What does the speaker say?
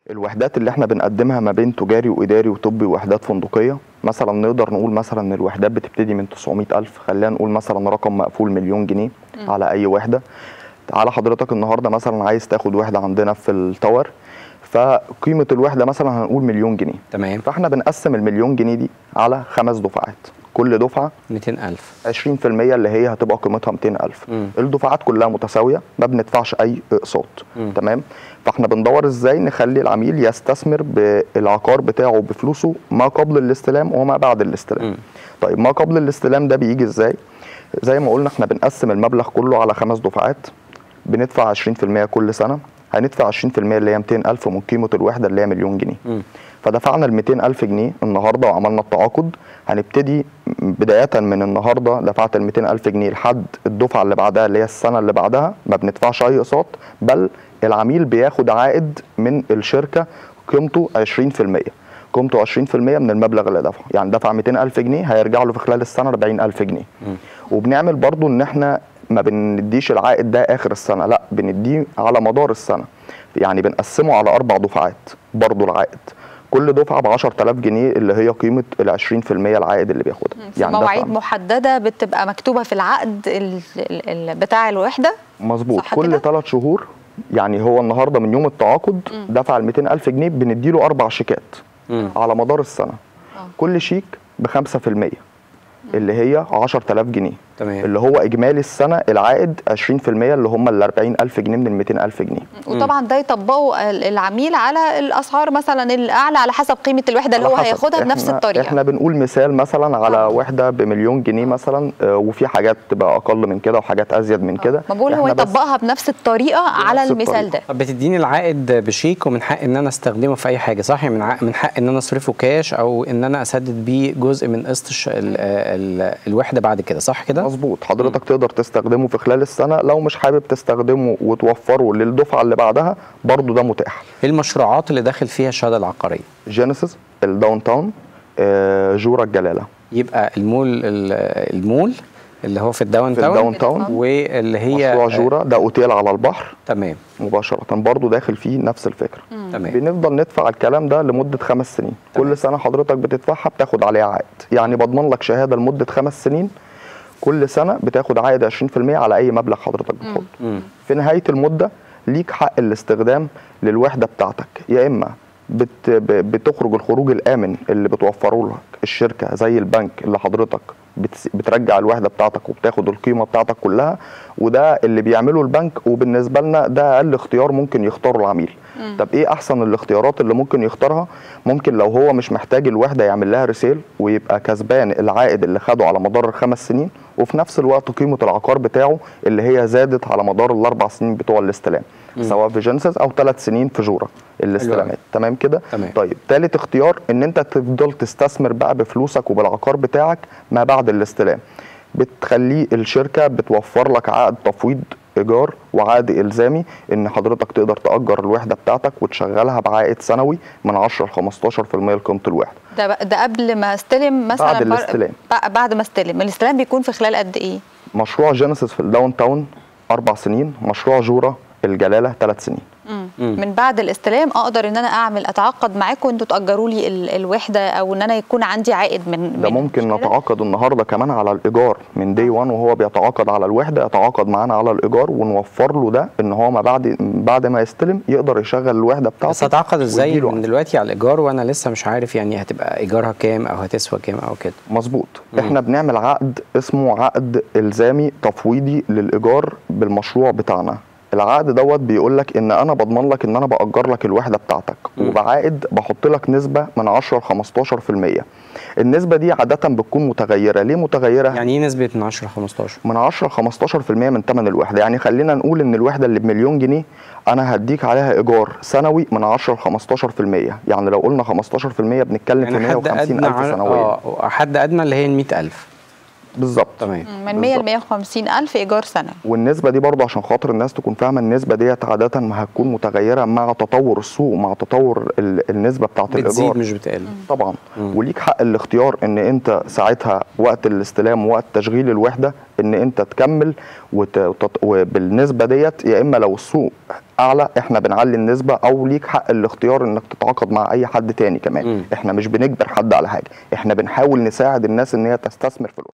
الوحدات اللي احنا بنقدمها ما بين تجاري واداري وطبي ووحدات فندقيه مثلا نقدر نقول مثلا ان الوحدات بتبتدي من 900 الف خلينا نقول مثلا رقم مقفول مليون جنيه على اي وحده تعالى حضرتك النهارده مثلا عايز تاخد وحده عندنا في التاور فقيمه الوحده مثلا هنقول مليون جنيه تمام فاحنا بنقسم المليون جنيه دي على خمس دفعات كل دفعه 200000 20% اللي هي هتبقى قيمتها 200000 مم. الدفعات كلها متساويه ما بندفعش اي اقساط مم. تمام فاحنا بندور ازاي نخلي العميل يستثمر بالعقار بتاعه بفلوسه ما قبل الاستلام وما بعد الاستلام مم. طيب ما قبل الاستلام ده بيجي ازاي زي ما قلنا احنا بنقسم المبلغ كله على خمس دفعات بندفع 20% كل سنه هندفع 20% اللي هي 200000 من قيمه الوحده اللي هي مليون جنيه مم. فدفعنا ال 200000 جنيه النهارده وعملنا التعاقد هنبتدي بدايه من النهارده دفعت ال 200000 جنيه لحد الدفعه اللي بعدها اللي هي السنه اللي بعدها ما بندفعش اي اقساط بل العميل بياخد عائد من الشركه قيمته 20% قيمته 20% من المبلغ اللي دفعه يعني دفع 200000 جنيه هيرجع له في خلال السنه 40000 جنيه مم. وبنعمل برضو ان احنا ما بنديش العائد ده اخر السنه لا بنديه على مدار السنه يعني بنقسمه على اربع دفعات برضو العائد كل دفعه ب 10000 جنيه اللي هي قيمه ال 20% العائد اللي بياخدها في يعني مواعيد دفع محدده بتبقى مكتوبه في العقد ال ال ال بتاع الوحده مظبوط صح كل كده؟ ثلاث شهور يعني هو النهارده من يوم التعاقد دفع ال 200000 جنيه بنديله اربع شيكات مم. على مدار السنه آه. كل شيك ب 5% اللي هي 10000 جنيه تمام اللي هو اجمالي السنه العائد 20% اللي هم ال 40000 جنيه من ال 200000 جنيه وطبعا ده يطبقه ال- العميل على الاسعار مثلا الاعلى على حسب قيمه الوحده اللي على هو حسب. هياخدها بنفس إحنا- الطريقه احنا بنقول مثال مثلا على آه. وحده بمليون جنيه مثلا آه، وفي حاجات تبقى اقل من كده وحاجات ازيد من كده ما بقول هو إحنا بس- يطبقها بنفس الطريقه على بنفس المثال ده طب بتديني العائد بشيك ومن حق ان انا استخدمه في اي حاجه صح يعني من ع- من حق ان انا اصرفه كاش او ان انا اسدد بيه جزء من قسط الش- ال- ال- الوحده بعد كده صح كده مظبوط حضرتك تقدر تستخدمه في خلال السنه لو مش حابب تستخدمه وتوفره للدفعه اللي بعدها برضو ده متاح ايه المشروعات اللي داخل فيها الشهاده العقاريه جينيسيس الداون تاون آه، جورا الجلاله يبقى المول ال- المول اللي هو في الداون في تاون الداون تاون واللي هي مشروع جورا ده اوتيل على البحر تمام مباشره برضو داخل فيه نفس الفكره تمام بنفضل ندفع الكلام ده لمده خمس سنين تمام. كل سنه حضرتك بتدفعها بتاخد عليها عائد يعني بضمن لك شهاده لمده خمس سنين كل سنه بتاخد عائد 20% على اي مبلغ حضرتك بتحطه مم. في نهايه المده ليك حق الاستخدام للوحده بتاعتك يا اما بت ب- بتخرج الخروج الامن اللي بتوفره لك الشركه زي البنك اللي حضرتك بتس- بترجع الوحده بتاعتك وبتاخد القيمه بتاعتك كلها وده اللي بيعمله البنك وبالنسبه لنا ده اقل اختيار ممكن يختاره العميل طب ايه احسن الاختيارات اللي ممكن يختارها ممكن لو هو مش محتاج الوحده يعمل لها ريسيل ويبقى كسبان العائد اللي خده على مدار الخمس سنين وفي نفس الوقت قيمه العقار بتاعه اللي هي زادت على مدار الاربع سنين بتوع الاستلام سواء في جينسز او ثلاث سنين في جورا الاستلامات تمام كده تمام. طيب ثالث اختيار ان انت تفضل تستثمر بقى بفلوسك وبالعقار بتاعك ما بعد الاستلام بتخليه الشركه بتوفر لك عقد تفويض ايجار وعقد الزامي ان حضرتك تقدر تاجر الوحده بتاعتك وتشغلها بعائد سنوي من 10 ل 15% لقيمه الوحده ده بق- ده قبل ما استلم مثلا بعد بر- الاستلام. بع- بعد ما استلم الاستلام بيكون في خلال قد ايه مشروع جينيسيس في الداون تاون اربع سنين مشروع جورا الجلاله ثلاث سنين مم. مم. من بعد الاستلام اقدر ان انا اعمل اتعاقد معاكم انتوا تاجروا لي ال- الوحده او ان انا يكون عندي عائد من ده منها، ممكن مش كده؟ نتعاقد النهارده كمان على الايجار من دي 1 وهو بيتعاقد على الوحده يتعاقد معانا على الايجار ونوفر له ده ان هو ما بعد بعد ما يستلم يقدر يشغل الوحده بتاعته بس اتعاقد ازاي ويديله من دلوقتي على الايجار وانا لسه مش عارف يعني هتبقى ايجارها كام او هتسوى كام او كده مظبوط مم. احنا بنعمل عقد اسمه عقد الزامي تفويضي للايجار بالمشروع بتاعنا العقد دوت بيقول لك ان انا بضمن لك ان انا باجر لك الوحده بتاعتك مم. وبعائد بحط لك نسبه من 10 ل 15% النسبه دي عاده بتكون متغيره ليه متغيره يعني ايه نسبه من 10 ل 15 من 10 ل 15% من ثمن الوحده يعني خلينا نقول ان الوحده اللي بمليون جنيه انا هديك عليها ايجار سنوي من 10 ل 15% يعني لو قلنا 15% بنتكلم يعني في حد 150 ادنى الف عن- سنويا اه حد ادنى اللي هي ال 100000 بالظبط تمام مم. من 100 ل بالظبط. 150 الف ايجار سنوي والنسبه دي برضه عشان خاطر الناس تكون فاهمه النسبه ديت عاده ما هتكون متغيره مع تطور السوق مع تطور ال- النسبه بتاعه بتزيد الايجار مش بتقل طبعا مم. وليك حق الاختيار ان انت ساعتها وقت الاستلام ووقت تشغيل الوحده ان انت تكمل وت... وتط... وبالنسبه ديت يا اما لو السوق اعلى احنا بنعلي النسبه او ليك حق الاختيار انك تتعاقد مع اي حد تاني كمان مم. احنا مش بنجبر حد على حاجه احنا بنحاول نساعد الناس ان هي تستثمر في الأسرة.